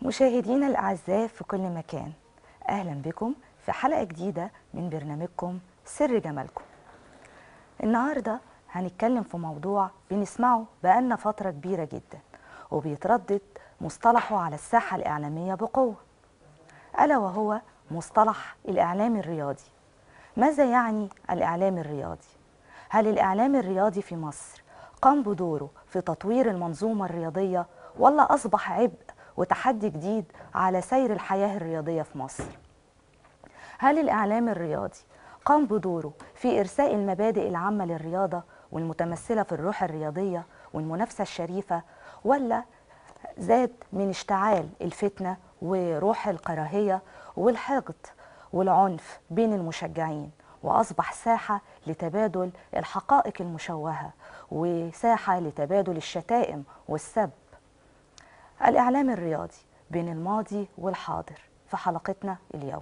مشاهدينا الأعزاء في كل مكان أهلا بكم في حلقة جديدة من برنامجكم سر جمالكم النهاردة هنتكلم في موضوع بنسمعه بقالنا فترة كبيرة جدا وبيتردد مصطلحه على الساحة الإعلامية بقوة ألا وهو مصطلح الإعلام الرياضي ماذا يعني الإعلام الرياضي؟ هل الإعلام الرياضي في مصر قام بدوره في تطوير المنظومة الرياضية ولا أصبح عبء وتحدي جديد على سير الحياة الرياضية في مصر؟ هل الإعلام الرياضي قام بدوره في إرساء المبادئ العامة للرياضة والمتمثلة في الروح الرياضية والمنافسة الشريفة ولا زاد من اشتعال الفتنة وروح الكراهية والحقد والعنف بين المشجعين وأصبح ساحة لتبادل الحقائق المشوهة وساحة لتبادل الشتائم والسب الإعلام الرياضي بين الماضي والحاضر في حلقتنا اليوم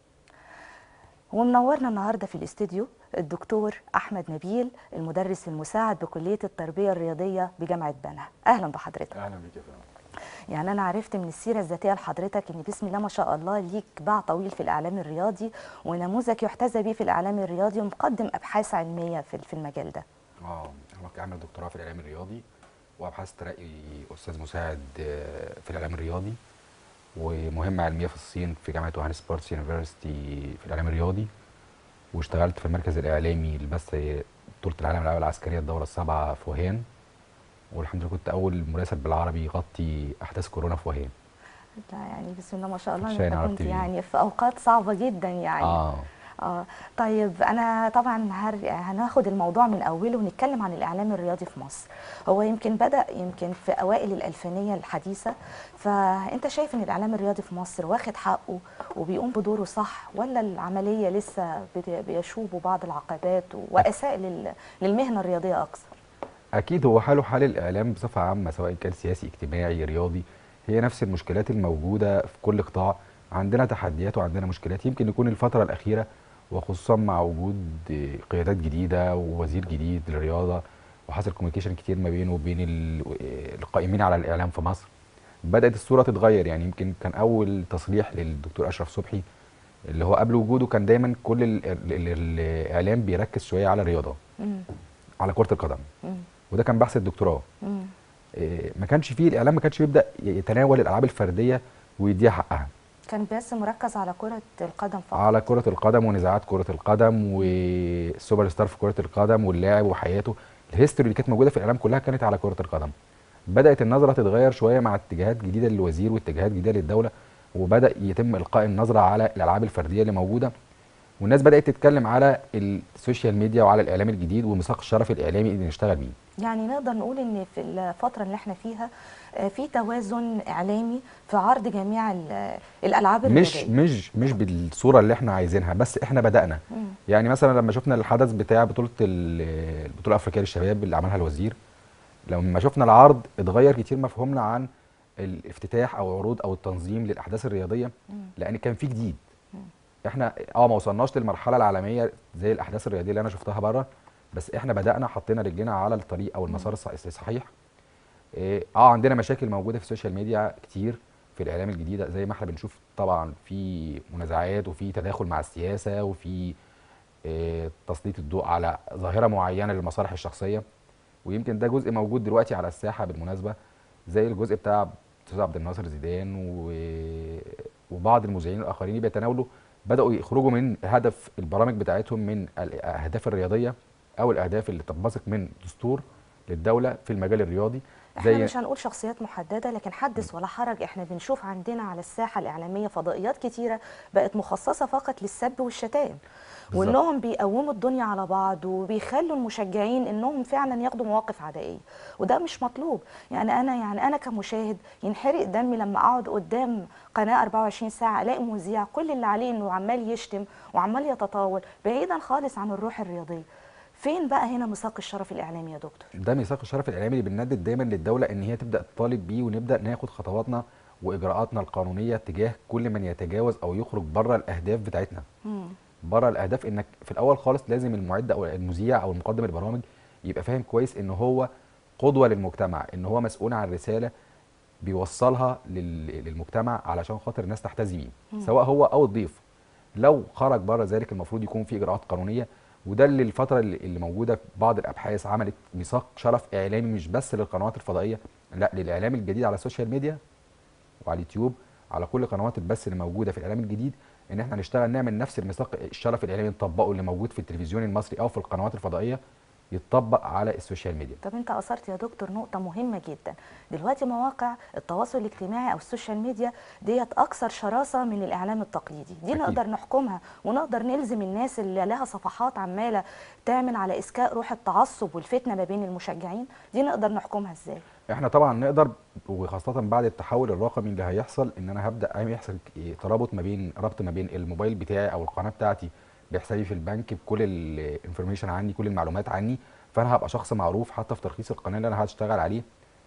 ومنورنا النهارده في الاستوديو الدكتور احمد نبيل المدرس المساعد بكليه التربيه الرياضيه بجامعه بنها اهلا بحضرتك اهلا بيك يا فندم يعني انا عرفت من السيره الذاتيه لحضرتك ان بسم الله ما شاء الله ليك باع طويل في الاعلام الرياضي ونموذج يحتذى به في الاعلام الرياضي ومقدم ابحاث علميه في في المجال ده اه انا عامل دكتوراه في الاعلام الرياضي وابحاث ترقي استاذ مساعد آه، في الاعلام الرياضي ومهمه علميه في الصين في جامعه وهان سبورتس يونيفرستي في الاعلام الرياضي واشتغلت في المركز الاعلامي لبث بطوله العالم الالعاب العسكريه الدوره السابعه في وهان والحمد لله كنت اول مراسل بالعربي يغطي احداث كورونا في وهان لا يعني بسم الله ما شاء الله شاين انت عرب كنت TV. يعني في اوقات صعبه جدا يعني اه اه طيب انا طبعا هر... هناخد الموضوع من اوله ونتكلم عن الاعلام الرياضي في مصر هو يمكن بدا يمكن في اوائل الالفينيه الحديثه فانت شايف ان الاعلام الرياضي في مصر واخد حقه وبيقوم بدوره صح ولا العمليه لسه بت- بيشوبوا بعض العقبات واساء لل... للمهنه الرياضيه اكثر اكيد هو حاله حال الاعلام بصفه عامه سواء كان سياسي اجتماعي رياضي هي نفس المشكلات الموجوده في كل قطاع عندنا تحديات وعندنا مشكلات يمكن يكون الفتره الاخيره وخصوصا مع وجود قيادات جديده ووزير جديد للرياضه وحصل كوميونيكيشن كتير ما بينه وبين ال- القائمين على الاعلام في مصر بدات الصوره تتغير يعني يمكن كان اول تصريح للدكتور اشرف صبحي اللي هو قبل وجوده كان دايما كل ال- ال- ال- الاعلام بيركز شويه على الرياضه مم. على كره القدم مم. وده كان بحث الدكتوراه مم. إيه، ما كانش فيه الاعلام ما كانش بيبدا يتناول الالعاب الفرديه ويديها حقها كان بس مركز على كره القدم فقط على كره القدم ونزاعات كره القدم والسوبر ستار في كره القدم واللاعب وحياته الهيستوري اللي كانت موجوده في الاعلام كلها كانت على كره القدم بدات النظره تتغير شويه مع اتجاهات جديده للوزير واتجاهات جديده للدوله وبدا يتم القاء النظره على الالعاب الفرديه اللي موجوده والناس بدات تتكلم على السوشيال ميديا وعلى الاعلام الجديد وميثاق الشرف الاعلامي اللي نشتغل بيه يعني نقدر نقول ان في الفتره اللي احنا فيها آه، في توازن اعلامي في عرض جميع ال- الالعاب مش الرياضيه مش مش بالصوره اللي احنا عايزينها بس احنا بدانا مم. يعني مثلا لما شفنا الحدث بتاع بطوله ال- البطوله الافريقيه للشباب اللي عملها الوزير لما شفنا العرض اتغير كتير مفهومنا عن الافتتاح او عروض او التنظيم للاحداث الرياضيه مم. لان كان في جديد مم. احنا اه ما وصلناش للمرحله العالميه زي الاحداث الرياضيه اللي انا شفتها بره بس احنا بدانا حطينا رجلنا على الطريق او المسار الص- الصحيح إيه، اه عندنا مشاكل موجوده في السوشيال ميديا كتير في الاعلام الجديده زي ما احنا بنشوف طبعا في منازعات وفي تداخل مع السياسه وفي إيه، تسليط الضوء على ظاهره معينه للمصالح الشخصيه ويمكن ده جزء موجود دلوقتي على الساحه بالمناسبه زي الجزء بتاع استاذ عبد الناصر زيدان و- وبعض المذيعين الاخرين بيتناولوا بداوا يخرجوا من هدف البرامج بتاعتهم من الاهداف الرياضيه او الاهداف اللي تنبثق من دستور للدوله في المجال الرياضي احنا زي مش هنقول شخصيات محدده لكن حدث ولا حرج احنا بنشوف عندنا على الساحه الاعلاميه فضائيات كتيره بقت مخصصه فقط للسب والشتائم بالظبط. وانهم بيقوموا الدنيا على بعض وبيخلوا المشجعين انهم فعلا ياخدوا مواقف عدائيه وده مش مطلوب يعني انا يعني انا كمشاهد ينحرق دمي لما اقعد قدام قناه 24 ساعه الاقي مذيع كل اللي عليه انه عمال يشتم وعمال يتطاول بعيدا خالص عن الروح الرياضيه فين بقى هنا ميثاق الشرف الاعلامي يا دكتور ده ميثاق الشرف الاعلامي اللي بنندد دايما للدوله ان هي تبدا تطالب بيه ونبدا ناخد خطواتنا واجراءاتنا القانونيه تجاه كل من يتجاوز او يخرج بره الاهداف بتاعتنا مم. بره الاهداف انك في الاول خالص لازم المعد او المذيع او المقدم البرامج يبقى فاهم كويس ان هو قدوه للمجتمع ان هو مسؤول عن رساله بيوصلها لل- للمجتمع علشان خاطر الناس تحتذي بيه سواء هو او الضيف لو خرج بره ذلك المفروض يكون في اجراءات قانونيه وده اللي الفتره اللي اللي موجوده في بعض الابحاث عملت ميثاق شرف اعلامي مش بس للقنوات الفضائيه لا للاعلام الجديد على السوشيال ميديا وعلى اليوتيوب على كل قنوات البث اللي موجوده في الاعلام الجديد ان احنا نشتغل نعمل نفس الميثاق الشرف الاعلامي نطبقه اللي موجود في التلفزيون المصري او في القنوات الفضائيه يتطبق على السوشيال ميديا طب انت اثرت يا دكتور نقطه مهمه جدا دلوقتي مواقع التواصل الاجتماعي او السوشيال ميديا ديت اكثر شراسه من الاعلام التقليدي دي أكيد. نقدر نحكمها ونقدر نلزم الناس اللي لها صفحات عماله تعمل على اسكاء روح التعصب والفتنه ما بين المشجعين دي نقدر نحكمها ازاي احنا طبعا نقدر وخاصه بعد التحول الرقمي اللي هيحصل ان انا هبدا يحصل ترابط ما بين ربط ما بين الموبايل بتاعي او القناه بتاعتي بحسابي في البنك بكل الانفورميشن عني كل المعلومات عني فانا هبقى شخص معروف حتى في ترخيص القناه اللي انا هشتغل عليه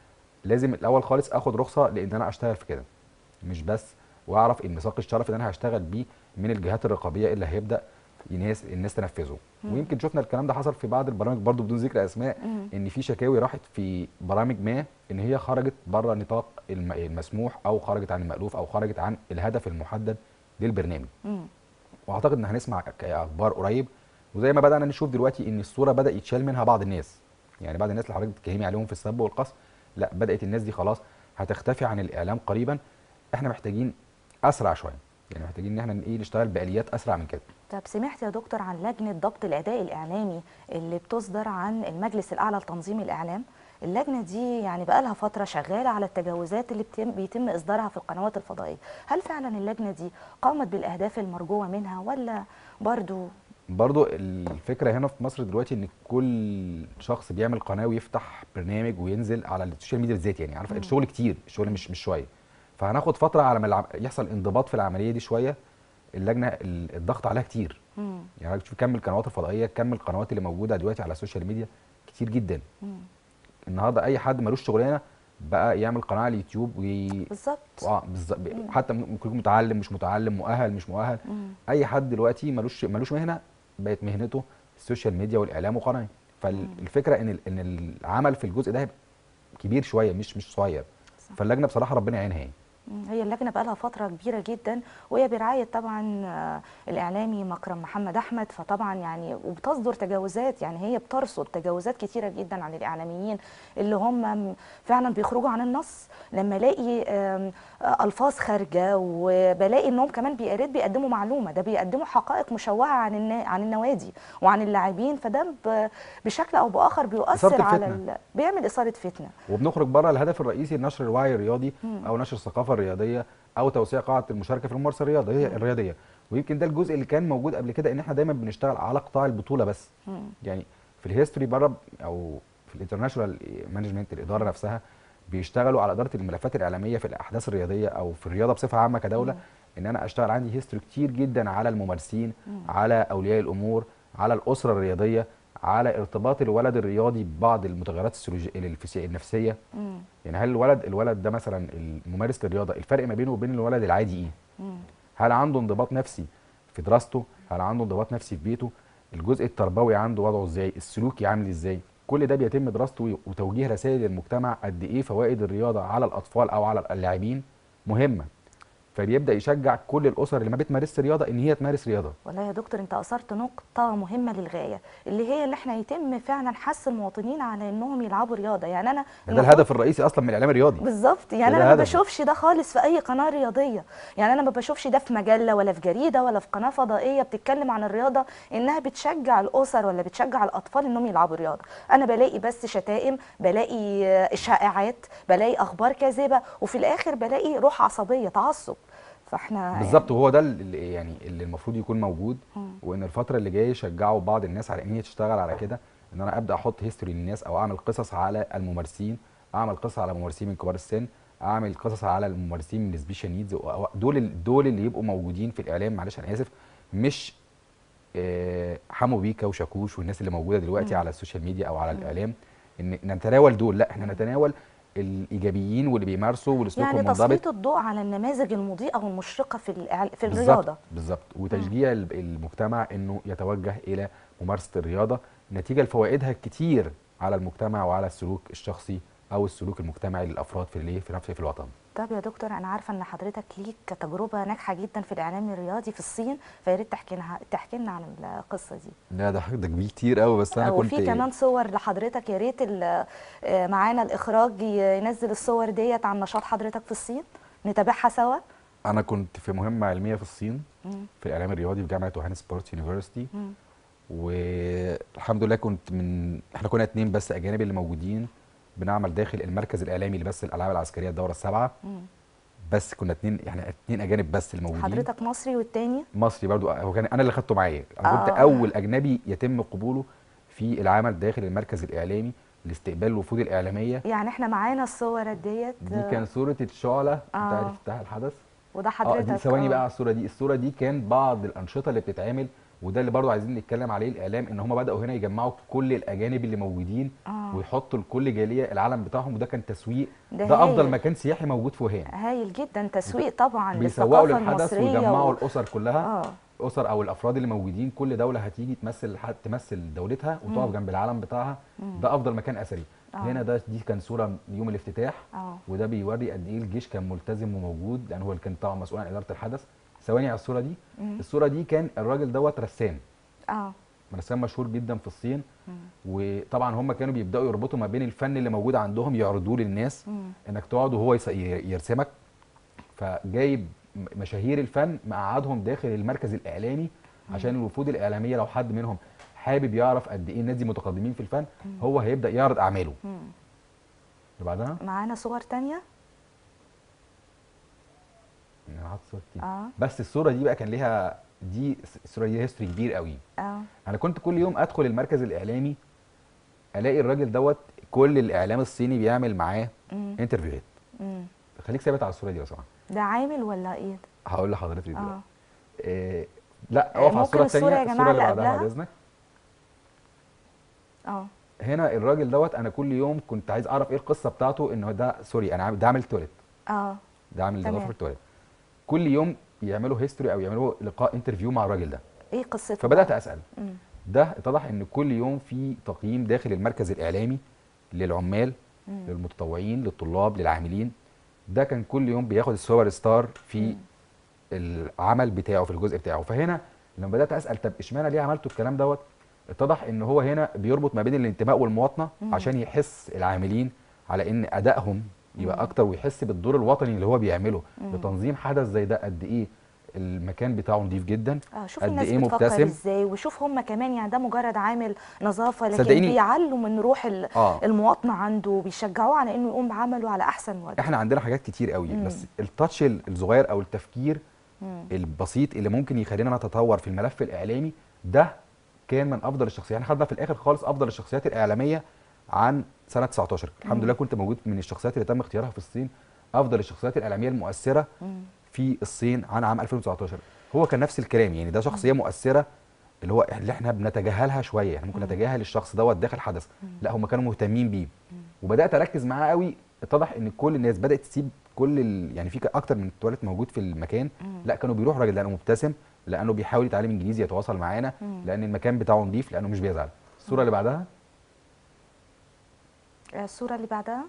لازم الاول خالص اخد رخصه لان انا اشتغل في كده مش بس واعرف الميثاق الشرف اللي انا هشتغل بيه من الجهات الرقابيه اللي هيبدا الناس الناس تنفذه ويمكن شفنا الكلام ده حصل في بعض البرامج برضو بدون ذكر اسماء مم. ان في شكاوي راحت في برامج ما ان هي خرجت بره نطاق الم- المسموح او خرجت عن المالوف او خرجت عن الهدف المحدد للبرنامج مم. واعتقد ان هنسمع ك- اخبار قريب وزي ما بدانا نشوف دلوقتي ان الصوره بدا يتشال منها بعض الناس يعني بعض الناس اللي حضرتك بتتكلمي عليهم في السب والقصف لا بدات الناس دي خلاص هتختفي عن الاعلام قريبا احنا محتاجين اسرع شويه يعني محتاجين ان احنا ايه نشتغل باليات اسرع من كده طب سمعت يا دكتور عن لجنة ضبط الأداء الإعلامي اللي بتصدر عن المجلس الأعلى لتنظيم الإعلام اللجنة دي يعني بقالها فترة شغالة على التجاوزات اللي بتم بيتم إصدارها في القنوات الفضائية هل فعلا اللجنة دي قامت بالأهداف المرجوة منها ولا برضو برضو الفكره هنا في مصر دلوقتي ان كل شخص بيعمل قناه ويفتح برنامج وينزل على السوشيال ميديا بالذات يعني عارف الشغل كتير الشغل مش مش شويه فهناخد فتره على ما العم- يحصل انضباط في العمليه دي شويه اللجنه ال- الضغط عليها كتير مم. يعني حضرتك تشوف كم القنوات الفضائيه كم القنوات اللي موجوده دلوقتي على السوشيال ميديا كتير جدا مم. النهارده اي حد ملوش شغلانه بقى يعمل قناه على اليوتيوب وي... بالظبط اه بالظبط حتى ممكن يكون متعلم مش متعلم مؤهل مش مؤهل مم. اي حد دلوقتي ملوش ملوش مهنه بقت مهنته السوشيال ميديا والاعلام وقناه فالفكره ان ال- ان العمل في الجزء ده هيبقى كبير شويه مش مش صغير صح. فاللجنه بصراحه ربنا يعينها يعني مم. هي اللجنة بقالها فترة كبيرة جدا وهي برعاية طبعا آه، الإعلامي مكرم محمد أحمد فطبعا يعني وبتصدر تجاوزات يعني هي بترصد تجاوزات كتيرة جدا عن الإعلاميين اللي هم م- فعلا بيخرجوا عن النص لما الاقي آم، آه، ألفاظ خارجة وبلاقي إنهم كمان بيقريت بيقدموا معلومة ده بيقدموا حقائق مشوهة عن النا... عن النوادي وعن اللاعبين فده ب... بشكل أو بآخر بيؤثر إثارة على الفتنة. ال... بيعمل إثارة فتنة وبنخرج بره الهدف الرئيسي نشر الوعي الرياضي او نشر الثقافه الرياضيه او توسيع قاعده المشاركه في الممارسه الرياضيه الرياضيه ويمكن ده الجزء اللي كان موجود قبل كده ان احنا دايما بنشتغل على قطاع البطوله بس مم. يعني في الهيستوري بره او في الانترناشونال مانجمنت الاداره نفسها بيشتغلوا على اداره الملفات الاعلاميه في الاحداث الرياضيه او في الرياضه بصفه عامه كدوله ان انا اشتغل عندي هيستوري كتير جدا على الممارسين على اولياء الامور على الاسره الرياضيه على ارتباط الولد الرياضي ببعض المتغيرات السلوجي- الفسي- النفسيه مم. يعني هل الولد الولد ده مثلا الممارس للرياضه الفرق ما بينه وبين الولد العادي ايه مم. هل عنده انضباط نفسي في دراسته هل عنده انضباط نفسي في بيته الجزء التربوي عنده وضعه ازاي السلوكي عامل ازاي كل ده بيتم دراسته وتوجيه رسائل للمجتمع قد ايه فوائد الرياضه على الاطفال او على اللاعبين مهمه فبيبدا يشجع كل الاسر اللي ما بتمارسش رياضه ان هي تمارس رياضه والله يا دكتور انت اثرت نقطه مهمه للغايه اللي هي اللي احنا يتم فعلا حث المواطنين على انهم يلعبوا رياضه يعني انا ده المفروض- الهدف الرئيسي اصلا من الاعلام الرياضي بالظبط يعني ده انا ما هدف. بشوفش ده خالص في اي قناه رياضيه يعني انا ما بشوفش ده في مجله ولا في جريده ولا في قناه فضائيه بتتكلم عن الرياضه انها بتشجع الاسر ولا بتشجع الاطفال انهم يلعبوا رياضه انا بلاقي بس شتائم بلاقي آه، اشاعات بلاقي اخبار كاذبه وفي الاخر بلاقي روح عصبيه تعصب فاحنا بالظبط وهو ده اللي يعني اللي المفروض يكون موجود مم. وان الفتره اللي جايه يشجعوا بعض الناس على ان هي تشتغل على كده ان انا ابدا احط هيستوري للناس او اعمل قصص على الممارسين اعمل قصص على ممارسين من كبار السن اعمل قصص على الممارسين من السبيشال نيدز دول ال- دول اللي يبقوا موجودين في الاعلام معلش انا اسف مش آه، حمو بيكا وشاكوش والناس اللي موجوده دلوقتي مم. على السوشيال ميديا او على الاعلام ان نتناول دول لا احنا نتناول الايجابيين واللي بيمارسوا واللي سلوكهم يعني منضبط تسليط الضوء على النماذج المضيئه والمشرقه في الإعل- في بالظبط الرياضه بالظبط وتشجيع ال- المجتمع انه يتوجه الى ممارسه الرياضه نتيجه لفوائدها الكتير على المجتمع وعلى السلوك الشخصي او السلوك المجتمعي للافراد في الايه في نفس في الوطن طب يا دكتور انا عارفه ان حضرتك ليك تجربه ناجحه جدا في الاعلام الرياضي في الصين فيا ريت تحكي لنا تحكي لنا عن القصه دي لا ده ده كبير كتير قوي بس انا كنت وفي كمان صور لحضرتك يا ريت ال- آه، معانا الاخراج ينزل الصور ديت عن نشاط حضرتك في الصين نتابعها سوا انا كنت في مهمه علميه في الصين مم. في الاعلام الرياضي في جامعه وهان سبورت يونيفرسيتي مم. والحمد لله كنت من احنا كنا اتنين بس اجانب اللي موجودين بنعمل داخل المركز الاعلامي لبث الالعاب العسكريه الدوره السابعه مم. بس كنا اتنين يعني اتنين اجانب بس اللي موجودين حضرتك مصري والتاني مصري برضو هو كان انا اللي خدته معايا انا كنت آه. اول اجنبي يتم قبوله في العمل داخل المركز الاعلامي لاستقبال الوفود الاعلاميه يعني احنا معانا الصور ديت دي كان صوره الشعله آه. بتاعت افتتاح الحدث وده اه حضرتك دي ثواني آه. بقى على الصوره دي الصوره دي كان بعض الانشطه اللي بتتعمل وده اللي برضو عايزين نتكلم عليه الاعلام ان هم بداوا هنا يجمعوا كل الاجانب اللي موجودين آه. ويحطوا لكل جاليه العلم بتاعهم وده كان تسويق ده ده, افضل هايل. مكان سياحي موجود في وهان هايل جدا تسويق طبعا بيسوقوا للثقافه للحدث المصريه ويجمعوا و... الاسر كلها اه الاسر او الافراد اللي موجودين كل دوله هتيجي تمثل حد تمثل دولتها وتقف جنب العلم بتاعها ده افضل مكان اثري آه. هنا ده دي كان صوره يوم الافتتاح اه وده بيوري قد ايه الجيش كان ملتزم وموجود لان هو اللي كان طبعا مسؤول عن اداره الحدث ثواني على الصوره دي مم. الصوره دي كان الراجل دوت رسام اه رسام مشهور جدا في الصين مم. وطبعا هم كانوا بيبداوا يربطوا ما بين الفن اللي موجود عندهم يعرضوه للناس مم. انك تقعد وهو يس- يرسمك فجايب م- مشاهير الفن مقعدهم داخل المركز الاعلامي عشان الوفود الاعلاميه لو حد منهم حابب يعرف قد ايه الناس دي متقدمين في الفن هو هيبدا يعرض اعماله مم. اللي بعدها معانا صور تانية انا حاطط صور كتير اه بس الصوره دي بقى كان ليها دي الصوره دي هيستوري كبير قوي اه انا كنت كل يوم ادخل المركز الاعلامي الاقي الراجل دوت كل الاعلام الصيني بيعمل معاه مم. انترفيوهات مم. خليك ثابت على الصوره دي لو سمحت ده عامل ولا ايه ده؟ هقول لحضرتك دلوقتي اه إيه لا آه، اقف على ممكن الصوره الصورة الثانيه يا جماعة الصوره اللي اللي بعدها بعد قبلها؟ اذنك اه هنا الراجل دوت انا كل يوم كنت عايز اعرف ايه القصه بتاعته ان هو ده سوري انا عامل ده عامل تواليت اه ده عامل تمام. ضفر التواليت كل يوم يعملوا هيستوري او يعملوا لقاء انترفيو مع الراجل ده ايه قصته فبدات بقى؟ اسال مم. ده اتضح ان كل يوم في تقييم داخل المركز الاعلامي للعمال مم. للمتطوعين للطلاب للعاملين ده كان كل يوم بياخد السوبر ستار في العمل بتاعه في الجزء بتاعه فهنا لما بدات اسال طب اشمعنى ليه عملتوا الكلام دوت اتضح ان هو هنا بيربط ما بين الانتماء والمواطنه مم. عشان يحس العاملين على ان ادائهم يبقى اكتر ويحس بالدور الوطني اللي هو بيعمله لتنظيم حدث زي ده قد ايه المكان بتاعه نظيف جدا اه شوف قد الناس ايه بتفكر مبتسم ازاي وشوف هم كمان يعني ده مجرد عامل نظافه لكن صدقيني- بيعلوا من روح ال- اه المواطنه عنده وبيشجعوه على انه يقوم بعمله على احسن وجه احنا عندنا حاجات كتير قوي مم. بس التاتش ال- الصغير او التفكير مم. البسيط اللي ممكن يخلينا نتطور في الملف الاعلامي ده كان من افضل الشخصيات احنا خدنا في الاخر خالص افضل الشخصيات الاعلاميه عن سنه 19 الحمد مم. لله كنت موجود من الشخصيات اللي تم اختيارها في الصين افضل الشخصيات الاعلاميه المؤثره مم. في الصين عن عام 2019 هو كان نفس الكلام يعني ده شخصيه مؤثره اللي هو اللي احنا بنتجاهلها شويه احنا ممكن نتجاهل الشخص دوت داخل حدث لا هم كانوا مهتمين بيه وبدات اركز معاه قوي اتضح ان كل الناس بدات تسيب كل ال... يعني في اكتر من تواليت موجود في المكان مم. لا كانوا بيروحوا راجل لانه مبتسم لانه بيحاول يتعلم انجليزي يتواصل معانا مم. لان المكان بتاعه نظيف لانه مش بيزعل الصوره اللي بعدها آه، الصوره اللي بعدها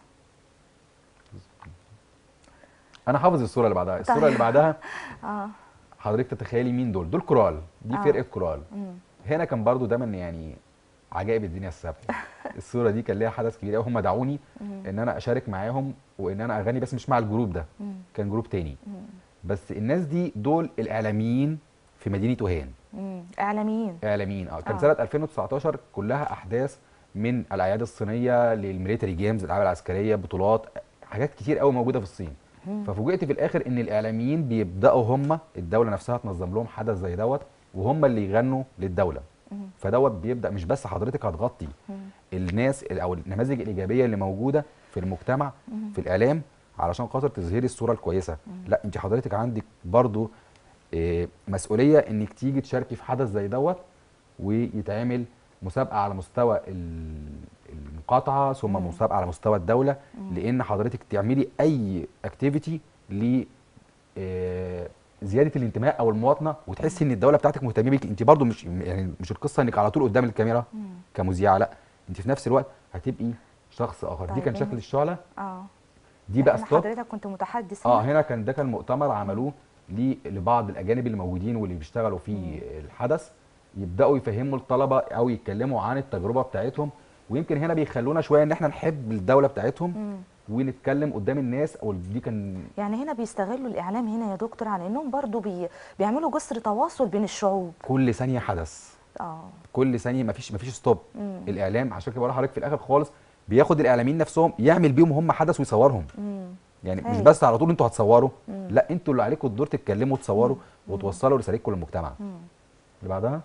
انا حافظ الصوره اللي بعدها الصوره طيب. اللي بعدها اه حضرتك تتخيلي مين دول دول كورال دي آه. فرقه كورال مم. هنا كان برضو ده من يعني عجائب الدنيا السبع الصوره دي كان ليها حدث كبير قوي هم دعوني مم. ان انا اشارك معاهم وان انا اغني بس مش مع الجروب ده مم. كان جروب تاني مم. بس الناس دي دول الاعلاميين في مدينه وهان مم. اعلاميين اعلاميين اه كان آه. سنه 2019 كلها احداث من الاعياد الصينيه للميليتري جيمز الالعاب العسكريه بطولات حاجات كتير قوي موجوده في الصين مم. ففوجئت في الاخر ان الاعلاميين بيبداوا هم الدوله نفسها تنظم لهم حدث زي دوت وهم اللي يغنوا للدوله مم. فدوت بيبدا مش بس حضرتك هتغطي مم. الناس او النماذج الايجابيه اللي موجوده في المجتمع مم. في الاعلام علشان خاطر تظهري الصوره الكويسه لا انت حضرتك عندك برضو آه، مسؤوليه انك تيجي تشاركي في حدث زي دوت ويتعمل مسابقه على مستوى ال- المقاطعه ثم مم. مسابقه على مستوى الدوله مم. لان حضرتك تعملي اي اكتيفيتي ل آه، زياده الانتماء او المواطنه وتحسي ان الدوله بتاعتك مهتمه بيك انت برضو مش يعني مش القصه انك على طول قدام الكاميرا مم. كمذيعه لا انت في نفس الوقت هتبقي شخص اخر دي طيب كان إيه؟ شكل الشعله اه دي بقى إحنا ستوب حضرتك كنت متحدث اه هنا. هنا كان ده كان مؤتمر عملوه ليه- لبعض الاجانب اللي موجودين واللي بيشتغلوا في الحدث يبداوا يفهموا الطلبه او يتكلموا عن التجربه بتاعتهم ويمكن هنا بيخلونا شويه ان احنا نحب الدوله بتاعتهم مم. ونتكلم قدام الناس او دي كان يعني هنا بيستغلوا الاعلام هنا يا دكتور على انهم برضو بي... بيعملوا جسر تواصل بين الشعوب كل ثانيه حدث اه كل ثانيه مفيش مفيش ستوب مم. الاعلام عشان كده بقول لحضرتك في الاخر خالص بياخد الاعلاميين نفسهم يعمل بيهم هم حدث ويصورهم مم. يعني مش هايل. بس على طول انتوا هتصوروا مم. لا انتوا اللي عليكم الدور تتكلموا وتصوروا وتوصلوا رسالتكم للمجتمع مم. اللي بعدها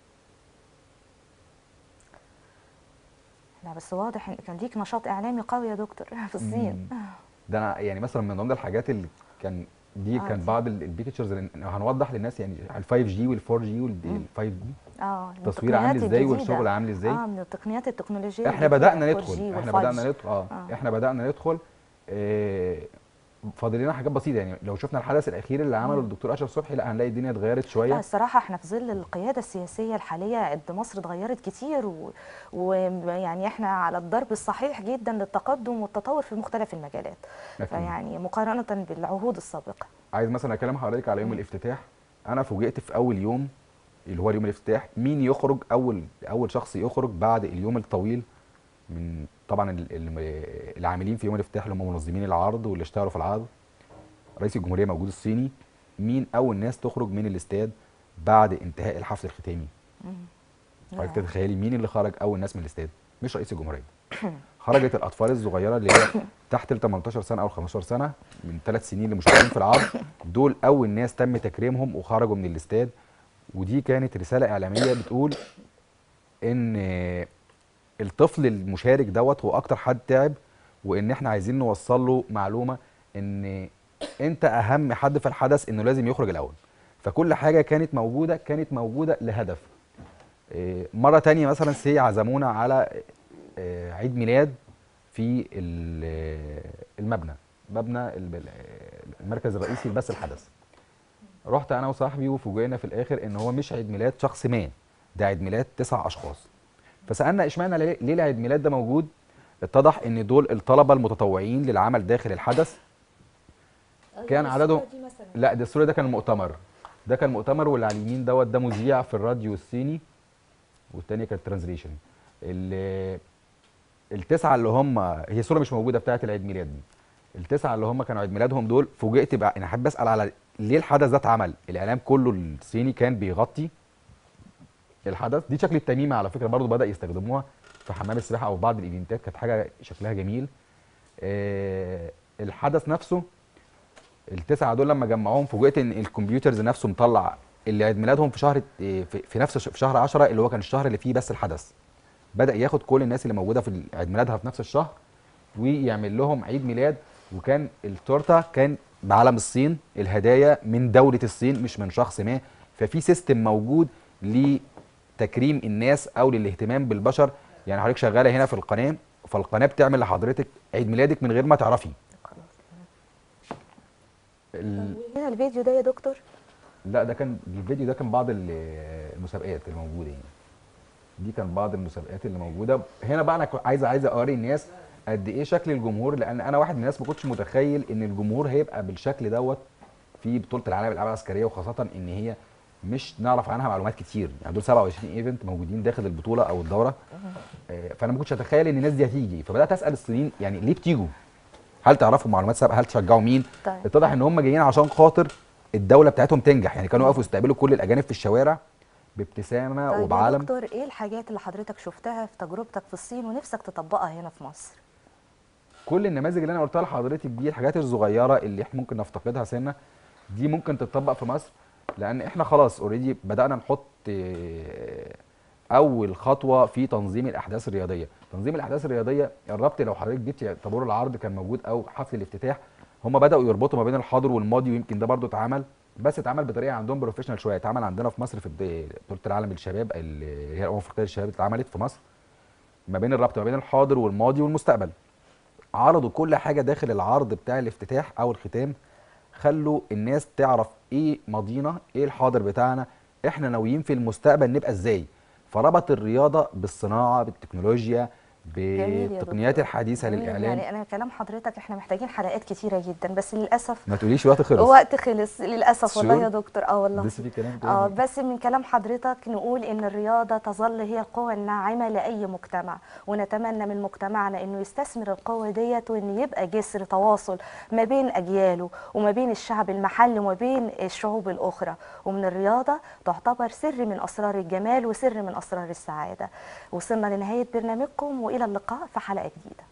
لا بس واضح ان كان ليك نشاط اعلامي قوي يا دكتور في الصين ده انا يعني مثلا من ضمن الحاجات اللي كان دي آه، كان دي. بعض البيكتشرز هنوضح للناس يعني ال 5 جي وال 4 جي وال 5 جي اه التصوير التقنيات عامل ازاي الجديدة. والشغل عامل ازاي اه من التقنيات التكنولوجيه احنا الجديدة، بدانا 4G ندخل وال احنا 5G. بدانا ندخل اه, آه. احنا بدانا ندخل آه فاضل لنا حاجات بسيطه يعني لو شفنا الحدث الاخير اللي عمله الدكتور اشرف صبحي لا هنلاقي الدنيا اتغيرت لا شويه الصراحة احنا في ظل القيادة السياسية الحالية قد مصر اتغيرت كتير و- ويعني احنا على الضرب الصحيح جدا للتقدم والتطور في مختلف المجالات أكيد. فيعني مقارنة بالعهود السابقة عايز مثلا اكلم حضرتك على يوم الافتتاح انا فوجئت في اول يوم اللي هو يوم الافتتاح مين يخرج اول اول شخص يخرج بعد اليوم الطويل من طبعا ال- ال- العاملين في يوم الافتتاح اللي هم منظمين العرض واللي اشتغلوا في العرض رئيس الجمهوريه موجود الصيني مين اول ناس تخرج من الاستاد بعد انتهاء الحفل الختامي حضرتك تتخيلي مين اللي خرج اول ناس من الاستاد مش رئيس الجمهوريه خرجت الاطفال الصغيره اللي هي تحت ال 18 سنه او 15 سنه من ثلاث سنين اللي مشاركين في العرض دول اول ناس تم تكريمهم وخرجوا من الاستاد ودي كانت رساله اعلاميه بتقول ان الطفل المشارك دوت هو اكتر حد تعب وان احنا عايزين نوصل له معلومه ان انت اهم حد في الحدث انه لازم يخرج الاول فكل حاجه كانت موجوده كانت موجوده لهدف إيه، مره تانية مثلا سي عزمونا على آه، عيد ميلاد في ال- آه، المبنى مبنى ال- المركز الرئيسي لبث الحدث رحت انا وصاحبي وفوجئنا في الاخر ان هو مش عيد ميلاد شخص ما ده عيد ميلاد تسع اشخاص فسالنا اشمعنى ليه ليه العيد ميلاد ده موجود اتضح ان دول الطلبه المتطوعين للعمل داخل الحدث كان عددهم لا ده الصوره ده كان مؤتمر ده كان مؤتمر واللي على اليمين دوت ده مذيع في الراديو الصيني والتانية كانت ترانزليشن التسعه اللي هم هي صوره مش موجوده بتاعه العيد ميلاد دي التسعه اللي هم كانوا عيد ميلادهم دول فوجئت بقى انا حابب اسال على ليه الحدث ده اتعمل الاعلام كله الصيني كان بيغطي الحدث دي شكل التميمه على فكره برضو بدا يستخدموها في حمام السباحه او بعض الايفنتات كانت حاجه شكلها جميل آه الحدث نفسه التسعه دول لما جمعوهم فوجئت ان الكمبيوترز نفسه مطلع اللي عيد ميلادهم في شهر في, في نفس الش- في شهر 10 اللي هو كان الشهر اللي فيه بس الحدث بدا ياخد كل الناس اللي موجوده في عيد ميلادها في نفس الشهر ويعمل لهم عيد ميلاد وكان التورته كان بعلم الصين الهدايا من دوله الصين مش من شخص ما ففي سيستم موجود لتكريم الناس او للاهتمام بالبشر يعني حضرتك شغاله هنا في القناه فالقناه بتعمل لحضرتك عيد ميلادك من غير ما تعرفي ال- هنا الفيديو ده يا دكتور لا ده كان الفيديو ده كان بعض ال- المسابقات اللي موجوده يعني دي كان بعض المسابقات اللي موجوده هنا بقى انا كنت عايز عايز اوري الناس قد ايه شكل الجمهور لان انا واحد من الناس ما كنتش متخيل ان الجمهور هيبقى بالشكل دوت في بطوله العالم للالعاب العسكريه وخاصه ان هي مش نعرف عنها معلومات كتير يعني دول 27 ايفنت موجودين داخل البطوله او الدوره آه، فانا ما كنتش اتخيل ان الناس دي هتيجي فبدات اسال الصينيين يعني ليه بتيجوا هل تعرفوا معلومات سابقه هل تشجعوا مين طيب. اتضح ان هم جايين عشان خاطر الدوله بتاعتهم تنجح يعني كانوا يقفوا يستقبلوا كل الاجانب في الشوارع بابتسامه طيب يا وبعلم دكتور ايه الحاجات اللي حضرتك شفتها في تجربتك في الصين ونفسك تطبقها هنا في مصر كل النماذج اللي انا قلتها لحضرتك دي الحاجات الصغيره اللي احنا ممكن نفتقدها سنه دي ممكن تتطبق في مصر لان احنا خلاص اوريدي بدانا نحط آه، اول خطوه في تنظيم الاحداث الرياضيه تنظيم الاحداث الرياضيه الربط لو حضرتك جبت طابور العرض كان موجود او حفل الافتتاح هم بداوا يربطوا ما بين الحاضر والماضي ويمكن ده برضو اتعمل بس اتعمل بطريقه عندهم بروفيشنال شويه اتعمل عندنا في مصر في بد- بطوله العالم للشباب اللي هي الامم الافريقيه للشباب اللي اتعملت في مصر ما بين الربط ما بين الحاضر والماضي والمستقبل عرضوا كل حاجه داخل العرض بتاع الافتتاح او الختام خلوا الناس تعرف ايه ماضينا ايه الحاضر بتاعنا احنا ناويين في المستقبل نبقى ازاي فربط الرياضه بالصناعه بالتكنولوجيا جميل يا بالتقنيات دكتور. الحديثه جميل. للاعلام يعني انا كلام حضرتك احنا محتاجين حلقات كتيره جدا بس للاسف ما تقوليش وقت خلص وقت خلص للاسف والله شور؟ يا دكتور اه والله لسه في كلام اه تاني بس من كلام حضرتك نقول ان الرياضه تظل هي القوه الناعمه لاي مجتمع ونتمنى من مجتمعنا انه يستثمر القوه ديت وان يبقى جسر تواصل ما بين اجياله وما بين الشعب المحلي وما بين الشعوب الاخرى ومن الرياضه تعتبر سر من اسرار الجمال وسر من اسرار السعاده وصلنا لنهايه برنامجكم والى اللقاء في حلقه جديده